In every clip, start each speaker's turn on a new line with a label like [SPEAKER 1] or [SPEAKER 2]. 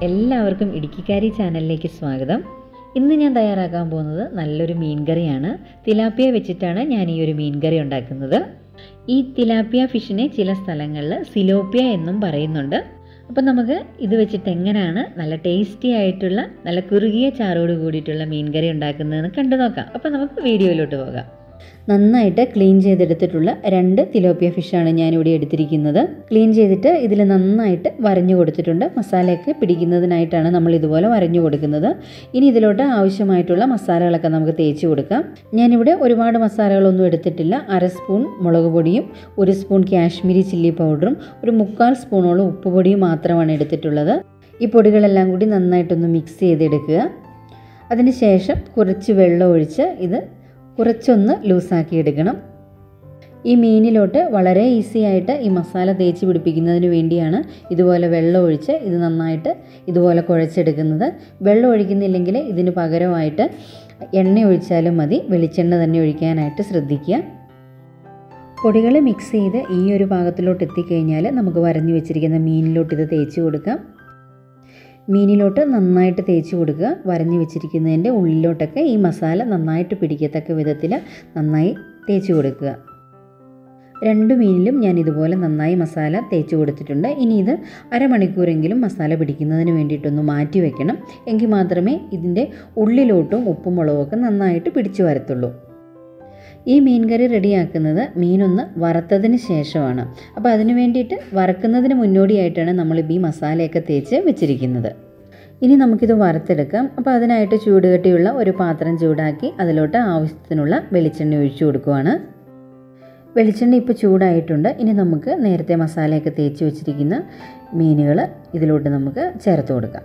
[SPEAKER 1] എല്ലാവർക്കും ഇടുക്കിക്കാരി ചാനലിലേക്ക് സ്വാഗതം ഇന്ന് ഞാൻ തയ്യാറാക്കാൻ പോകുന്നത് നല്ലൊരു മീൻ കറിയാണ് തിലാപ്പിയ വെച്ചിട്ടാണ് ഞാൻ ഈ ഒരു മീൻ കറി ഉണ്ടാക്കുന്നത് ഈ തിലാപ്പിയ ഫിഷിനെ ചില സ്ഥലങ്ങളിൽ സിലോപ്പിയ എന്നും പറയുന്നുണ്ട് അപ്പം നമുക്ക് ഇത് വെച്ചിട്ട് എങ്ങനെയാണ് നല്ല ടേസ്റ്റി ആയിട്ടുള്ള നല്ല കുറുകിയ ചാറോട് കൂടിയിട്ടുള്ള മീൻ കറി ഉണ്ടാക്കുന്നതെന്ന് കണ്ടു നോക്കാം അപ്പം നമുക്ക് വീഡിയോയിലോട്ട് പോകാം നന്നായിട്ട് ക്ലീൻ ചെയ്തെടുത്തിട്ടുള്ള രണ്ട് തിലോപ്പിയ ഫിഷാണ് ഞാനിവിടെ എടുത്തിരിക്കുന്നത് ക്ലീൻ ചെയ്തിട്ട് ഇതിൽ നന്നായിട്ട് വരഞ്ഞു കൊടുത്തിട്ടുണ്ട് മസാലയൊക്കെ പിടിക്കുന്നതിനായിട്ടാണ് നമ്മൾ ഇതുപോലെ വരഞ്ഞു കൊടുക്കുന്നത് ഇനി ഇതിലോട്ട് ആവശ്യമായിട്ടുള്ള മസാലകളൊക്കെ നമുക്ക് തേച്ച് കൊടുക്കാം ഞാനിവിടെ ഒരുപാട് മസാലകളൊന്നും എടുത്തിട്ടില്ല അര സ്പൂൺ മുളക് പൊടിയും ഒരു സ്പൂൺ കാശ്മീരി ചില്ലി പൗഡറും ഒരു മുക്കാൽ സ്പൂണോളം ഉപ്പ് പൊടിയും മാത്രമാണ് എടുത്തിട്ടുള്ളത് ഈ പൊടികളെല്ലാം കൂടി നന്നായിട്ടൊന്ന് മിക്സ് ചെയ്തെടുക്കുക അതിന് ശേഷം കുറച്ച് വെള്ളം ഒഴിച്ച് ഇത് കുറച്ചൊന്ന് ലൂസാക്കി എടുക്കണം ഈ മീനിലോട്ട് വളരെ ഈസി ആയിട്ട് ഈ മസാല തേച്ച് പിടിപ്പിക്കുന്നതിന് വേണ്ടിയാണ് ഇതുപോലെ വെള്ളം ഒഴിച്ച് ഇത് നന്നായിട്ട് ഇതുപോലെ കുഴച്ചെടുക്കുന്നത് വെള്ളം ഒഴിക്കുന്നില്ലെങ്കിൽ ഇതിന് പകരമായിട്ട് എണ്ണ ഒഴിച്ചാലും മതി വെളിച്ചെണ്ണ തന്നെ ഒഴിക്കാനായിട്ട് ശ്രദ്ധിക്കുക പൊടികൾ മിക്സ് ചെയ്ത് ഈ ഒരു പാകത്തിലോട്ട് എത്തിക്കഴിഞ്ഞാൽ നമുക്ക് വരഞ്ഞു വെച്ചിരിക്കുന്ന മീനിലോട്ട് ഇത് തേച്ച് കൊടുക്കാം മീനിലോട്ട് നന്നായിട്ട് തേച്ച് കൊടുക്കുക വരഞ്ഞു വെച്ചിരിക്കുന്നതിൻ്റെ ഉള്ളിലോട്ടൊക്കെ ഈ മസാല നന്നായിട്ട് പിടിക്കത്തക്ക വിധത്തിൽ നന്നായി തേച്ച് കൊടുക്കുക രണ്ട് മീനിലും ഞാൻ ഇതുപോലെ നന്നായി മസാല തേച്ച് കൊടുത്തിട്ടുണ്ട് ഇനി ഇത് അരമണിക്കൂറെങ്കിലും മസാല പിടിക്കുന്നതിന് വേണ്ടിയിട്ടൊന്ന് മാറ്റി വെക്കണം എങ്കിൽ മാത്രമേ ഇതിൻ്റെ ഉള്ളിലോട്ടും ഉപ്പും മുളകൊക്കെ നന്നായിട്ട് പിടിച്ചു വരത്തുള്ളൂ ഈ മീൻ കറി റെഡിയാക്കുന്നത് മീനൊന്ന് വറുത്തതിന് ശേഷമാണ് അപ്പോൾ അതിന് വേണ്ടിയിട്ട് വറക്കുന്നതിന് മുന്നോടിയായിട്ടാണ് നമ്മൾ ഈ മസാലയൊക്കെ തേച്ച് വെച്ചിരിക്കുന്നത് ഇനി നമുക്കിത് വറുത്തെടുക്കാം അപ്പോൾ അതിനായിട്ട് ചൂടുകട്ടിയുള്ള ഒരു പാത്രം ചൂടാക്കി അതിലോട്ട് ആവശ്യത്തിനുള്ള വെളിച്ചെണ്ണ ഒഴിച്ചു കൊടുക്കുവാണ് വെളിച്ചെണ്ണ ഇപ്പോൾ ചൂടായിട്ടുണ്ട് ഇനി നമുക്ക് നേരത്തെ മസാലയൊക്കെ തേച്ച് വെച്ചിരിക്കുന്ന മീനുകൾ ഇതിലോട്ട് നമുക്ക് ചേർത്ത് കൊടുക്കാം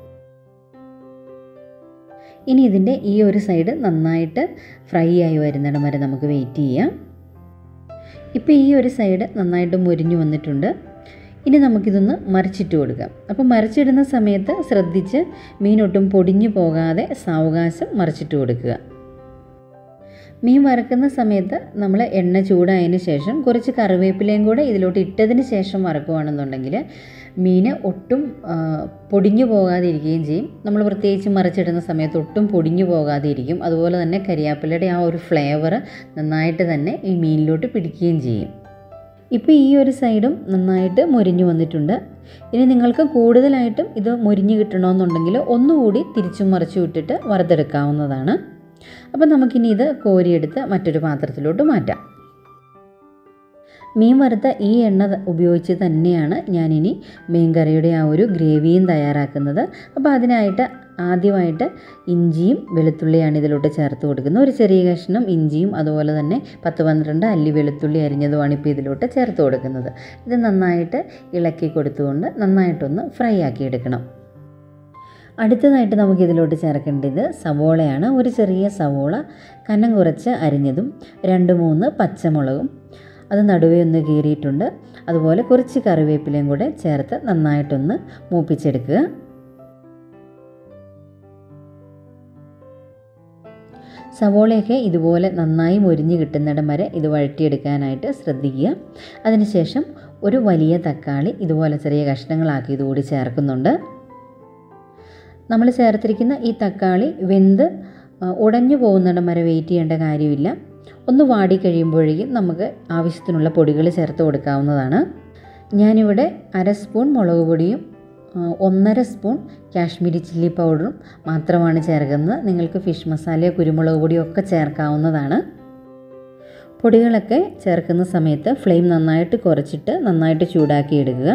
[SPEAKER 1] ഇനി ഇതിൻ്റെ ഈ ഒരു സൈഡ് നന്നായിട്ട് ഫ്രൈ ആയി വരുന്നിടം വരെ നമുക്ക് വെയിറ്റ് ചെയ്യാം ഇപ്പോൾ ഈ ഒരു സൈഡ് നന്നായിട്ട് മുരിഞ്ഞു വന്നിട്ടുണ്ട് ഇനി നമുക്കിതൊന്ന് മറിച്ചിട്ട് കൊടുക്കാം അപ്പോൾ മറിച്ചിടുന്ന സമയത്ത് ശ്രദ്ധിച്ച് മീനൊട്ടും പൊടിഞ്ഞു പോകാതെ സാവകാശം മറിച്ചിട്ട് കൊടുക്കുക മീൻ വറക്കുന്ന സമയത്ത് നമ്മൾ എണ്ണ ചൂടായതിന് ശേഷം കുറച്ച് കറിവേപ്പിലയും കൂടെ ഇതിലോട്ട് ഇട്ടതിന് ശേഷം വറക്കുകയാണെന്നുണ്ടെങ്കിൽ മീൻ ഒട്ടും പൊടിഞ്ഞു പോകാതെ ഇരിക്കുകയും ചെയ്യും നമ്മൾ പ്രത്യേകിച്ച് മറിച്ചിടുന്ന സമയത്ത് ഒട്ടും പൊടിഞ്ഞു പോകാതെ ഇരിക്കും അതുപോലെ തന്നെ കരിയാപ്പിലയുടെ ആ ഒരു ഫ്ലേവർ നന്നായിട്ട് തന്നെ ഈ മീനിലോട്ട് പിടിക്കുകയും ചെയ്യും ഇപ്പോൾ ഈ ഒരു സൈഡും നന്നായിട്ട് മൊരിഞ്ഞു വന്നിട്ടുണ്ട് ഇനി നിങ്ങൾക്ക് കൂടുതലായിട്ടും ഇത് മൊരിഞ്ഞ് കിട്ടണമെന്നുണ്ടെങ്കിൽ ഒന്നുകൂടി തിരിച്ചും മറിച്ചും ഇട്ടിട്ട് വറുത്തെടുക്കാവുന്നതാണ് അപ്പോൾ നമുക്കിനി ഇത് കോരിയെടുത്ത് മറ്റൊരു പാത്രത്തിലോട്ട് മാറ്റാം മീൻ വറുത്ത ഈ എണ്ണ ഉപയോഗിച്ച് തന്നെയാണ് ഞാനിനി മീൻ കറിയുടെ ആ ഒരു ഗ്രേവിയും തയ്യാറാക്കുന്നത് അപ്പോൾ അതിനായിട്ട് ആദ്യമായിട്ട് ഇഞ്ചിയും വെളുത്തുള്ളിയാണ് ഇതിലോട്ട് ചേർത്ത് കൊടുക്കുന്നത് ഒരു ചെറിയ കഷ്ണം ഇഞ്ചിയും അതുപോലെ തന്നെ പത്ത് പന്ത്രണ്ട് അല്ലി വെളുത്തുള്ളി അരിഞ്ഞതുമാണ് ഇപ്പോൾ ഇതിലോട്ട് ചേർത്ത് കൊടുക്കുന്നത് ഇത് നന്നായിട്ട് ഇളക്കി കൊടുത്തുകൊണ്ട് നന്നായിട്ടൊന്ന് ഫ്രൈ ആക്കി എടുക്കണം അടുത്തതായിട്ട് നമുക്ക് ഇതിലോട്ട് ചേർക്കേണ്ടത് സവോളയാണ് ഒരു ചെറിയ സവോള കനം കുറച്ച് അരിഞ്ഞതും രണ്ട് മൂന്ന് പച്ചമുളകും അത് നടുവേ ഒന്ന് കീറിയിട്ടുണ്ട് അതുപോലെ കുറച്ച് കറിവേപ്പിലയും കൂടെ ചേർത്ത് നന്നായിട്ടൊന്ന് മൂപ്പിച്ചെടുക്കുക സവോളയൊക്കെ ഇതുപോലെ നന്നായി മൊരിഞ്ഞ് കിട്ടുന്നിടം വരെ ഇത് വഴറ്റിയെടുക്കാനായിട്ട് ശ്രദ്ധിക്കുക അതിനുശേഷം ഒരു വലിയ തക്കാളി ഇതുപോലെ ചെറിയ കഷ്ണങ്ങളാക്കി ഇതുകൂടി ചേർക്കുന്നുണ്ട് നമ്മൾ ചേർത്തിരിക്കുന്ന ഈ തക്കാളി വെന്ത് ഉടഞ്ഞു പോകുന്നിടം വരെ വെയിറ്റ് ചെയ്യേണ്ട കാര്യമില്ല ഒന്ന് വാടി കഴിയുമ്പോഴേക്കും നമുക്ക് ആവശ്യത്തിനുള്ള പൊടികൾ ചേർത്ത് കൊടുക്കാവുന്നതാണ് ഞാനിവിടെ അര സ്പൂൺ മുളക് പൊടിയും ഒന്നര സ്പൂൺ കാശ്മീരി ചില്ലി പൗഡറും മാത്രമാണ് ചേർക്കുന്നത് നിങ്ങൾക്ക് ഫിഷ് മസാലയോ കുരുമുളക് പൊടിയോ ഒക്കെ ചേർക്കാവുന്നതാണ് പൊടികളൊക്കെ ചേർക്കുന്ന സമയത്ത് ഫ്ലെയിം നന്നായിട്ട് കുറച്ചിട്ട് നന്നായിട്ട് ചൂടാക്കി എടുക്കുക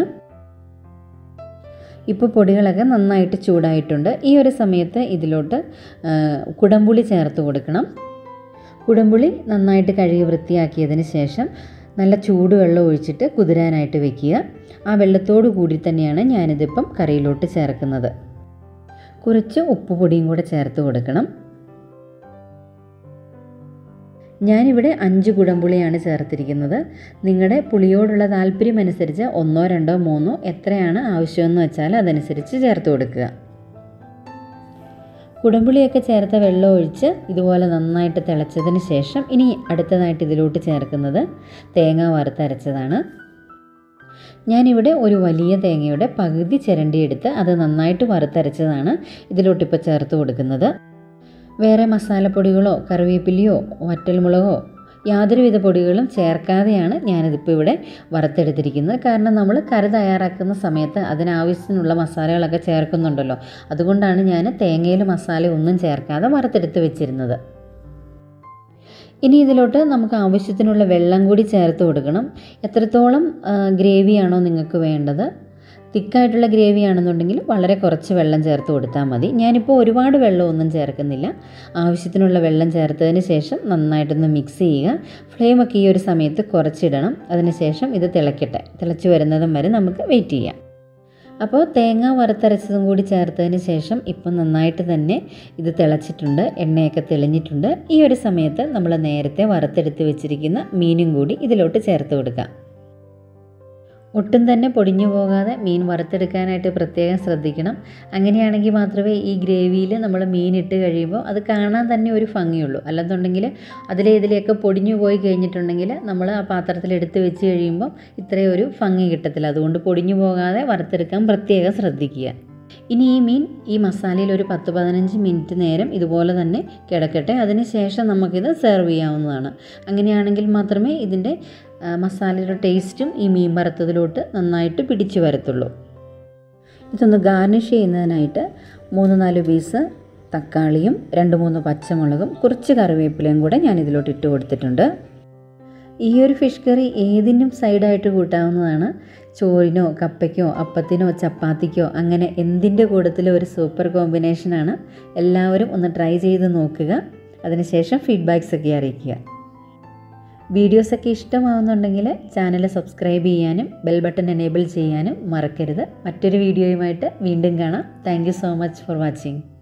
[SPEAKER 1] ഇപ്പോൾ പൊടികളൊക്കെ നന്നായിട്ട് ചൂടായിട്ടുണ്ട് ഈ ഒരു സമയത്ത് ഇതിലോട്ട് കുടംപുളി ചേർത്ത് കൊടുക്കണം കുടംപുളി നന്നായിട്ട് കഴുകി വൃത്തിയാക്കിയതിന് ശേഷം നല്ല ചൂടുവെള്ളം ഒഴിച്ചിട്ട് കുതിരാനായിട്ട് വെക്കുക ആ വെള്ളത്തോടു കൂടി തന്നെയാണ് ഞാനിതിപ്പം കറിയിലോട്ട് ചേർക്കുന്നത് കുറച്ച് ഉപ്പ് പൊടിയും കൂടെ ചേർത്ത് കൊടുക്കണം ഞാനിവിടെ അഞ്ച് കുടംപുളിയാണ് ചേർത്തിരിക്കുന്നത് നിങ്ങളുടെ പുളിയോടുള്ള താല്പര്യം അനുസരിച്ച് ഒന്നോ രണ്ടോ മൂന്നോ എത്രയാണ് ആവശ്യമെന്ന് വെച്ചാൽ അതനുസരിച്ച് ചേർത്ത് കൊടുക്കുക കുടംപുളിയൊക്കെ ചേർത്ത വെള്ളം ഒഴിച്ച് ഇതുപോലെ നന്നായിട്ട് തിളച്ചതിന് ശേഷം ഇനി അടുത്തതായിട്ട് ഇതിലോട്ട് ചേർക്കുന്നത് തേങ്ങ വറുത്തരച്ചതാണ് ഞാനിവിടെ ഒരു വലിയ തേങ്ങയുടെ പകുതി ചിരണ്ടിയെടുത്ത് അത് നന്നായിട്ട് വറുത്തരച്ചതാണ് ഇതിലോട്ടിപ്പോൾ ചേർത്ത് കൊടുക്കുന്നത് വേറെ മസാലപ്പൊടികളോ കറിവേപ്പിലയോ വറ്റൽമുളകോ യാതൊരുവിധ പൊടികളും ചേർക്കാതെയാണ് ഞാനിതിപ്പോൾ ഇവിടെ വറുത്തെടുത്തിരിക്കുന്നത് കാരണം നമ്മൾ കറി തയ്യാറാക്കുന്ന സമയത്ത് അതിനാവശ്യത്തിനുള്ള മസാലകളൊക്കെ ചേർക്കുന്നുണ്ടല്ലോ അതുകൊണ്ടാണ് ഞാൻ തേങ്ങയിൽ മസാല ഒന്നും ചേർക്കാതെ വറുത്തെടുത്ത് വെച്ചിരുന്നത് ഇനി ഇതിലോട്ട് നമുക്ക് ആവശ്യത്തിനുള്ള വെള്ളം കൂടി ചേർത്ത് കൊടുക്കണം എത്രത്തോളം ഗ്രേവിയാണോ നിങ്ങൾക്ക് വേണ്ടത് തിക്കായിട്ടുള്ള ഗ്രേവി ആണെന്നുണ്ടെങ്കിൽ വളരെ കുറച്ച് വെള്ളം ചേർത്ത് കൊടുത്താൽ മതി ഞാനിപ്പോൾ ഒരുപാട് വെള്ളമൊന്നും ചേർക്കുന്നില്ല ആവശ്യത്തിനുള്ള വെള്ളം ചേർത്തതിന് ശേഷം നന്നായിട്ടൊന്ന് മിക്സ് ചെയ്യുക ഫ്ലെയിമൊക്കെ ഈ ഒരു സമയത്ത് കുറച്ചിടണം അതിനുശേഷം ഇത് തിളയ്ക്കട്ടെ തിളച്ച് വരുന്നതും വരെ നമുക്ക് വെയിറ്റ് ചെയ്യാം അപ്പോൾ തേങ്ങ വറുത്തരച്ചതും കൂടി ചേർത്തതിന് ശേഷം ഇപ്പം നന്നായിട്ട് തന്നെ ഇത് തിളച്ചിട്ടുണ്ട് എണ്ണയൊക്കെ തെളിഞ്ഞിട്ടുണ്ട് ഈ ഒരു സമയത്ത് നമ്മൾ നേരത്തെ വറുത്തെടുത്ത് വെച്ചിരിക്കുന്ന മീനും കൂടി ഇതിലോട്ട് ചേർത്ത് കൊടുക്കാം ഒട്ടും തന്നെ പൊടിഞ്ഞു പോകാതെ മീൻ വറുത്തെടുക്കാനായിട്ട് പ്രത്യേകം ശ്രദ്ധിക്കണം അങ്ങനെയാണെങ്കിൽ മാത്രമേ ഈ ഗ്രേവിയിൽ നമ്മൾ മീൻ ഇട്ട് കഴിയുമ്പോൾ അത് കാണാൻ തന്നെ ഒരു ഭംഗിയുള്ളൂ അല്ലെന്നുണ്ടെങ്കിൽ അതിലെ ഇതിലെയൊക്കെ പൊടിഞ്ഞു പോയി കഴിഞ്ഞിട്ടുണ്ടെങ്കിൽ നമ്മൾ ആ പാത്രത്തിൽ എടുത്ത് വെച്ച് കഴിയുമ്പോൾ ഇത്രയും ഒരു ഭംഗി കിട്ടത്തില്ല അതുകൊണ്ട് പൊടിഞ്ഞു പോകാതെ വറുത്തെടുക്കാൻ പ്രത്യേകം ശ്രദ്ധിക്കുക ഇനി ഈ മീൻ ഈ മസാലയിൽ ഒരു പത്ത് പതിനഞ്ച് മിനിറ്റ് നേരം ഇതുപോലെ തന്നെ കിടക്കട്ടെ അതിന് ശേഷം നമുക്കിത് സെർവ് ചെയ്യാവുന്നതാണ് അങ്ങനെയാണെങ്കിൽ മാത്രമേ ഇതിൻ്റെ മസാലയുടെ ടേസ്റ്റും ഈ മീൻ വറുത്തതിലോട്ട് നന്നായിട്ട് പിടിച്ചു വരത്തുള്ളൂ ഇതൊന്ന് ഗാർണിഷ് ചെയ്യുന്നതിനായിട്ട് മൂന്ന് നാല് പീസ് തക്കാളിയും രണ്ട് മൂന്ന് പച്ചമുളകും കുറച്ച് കറിവേപ്പിലയും കൂടെ ഞാൻ ഇതിലോട്ട് ഇട്ട് കൊടുത്തിട്ടുണ്ട് ഈ ഒരു ഫിഷ് കറി ഏതിനും സൈഡായിട്ട് കൂട്ടാവുന്നതാണ് ചോറിനോ കപ്പയ്ക്കോ അപ്പത്തിനോ ചപ്പാത്തിക്കോ അങ്ങനെ എന്തിൻ്റെ കൂട്ടത്തിലും ഒരു സൂപ്പർ കോമ്പിനേഷനാണ് എല്ലാവരും ഒന്ന് ട്രൈ ചെയ്ത് നോക്കുക അതിനുശേഷം ഫീഡ്ബാക്സ് ഒക്കെ അറിയിക്കുക വീഡിയോസൊക്കെ ഇഷ്ടമാവുന്നുണ്ടെങ്കിൽ ചാനൽ സബ്സ്ക്രൈബ് ചെയ്യാനും ബെൽ ബട്ടൺ എനേബിൾ ചെയ്യാനും മറക്കരുത് മറ്റൊരു വീഡിയോയുമായിട്ട് വീണ്ടും കാണാം thank so much for watching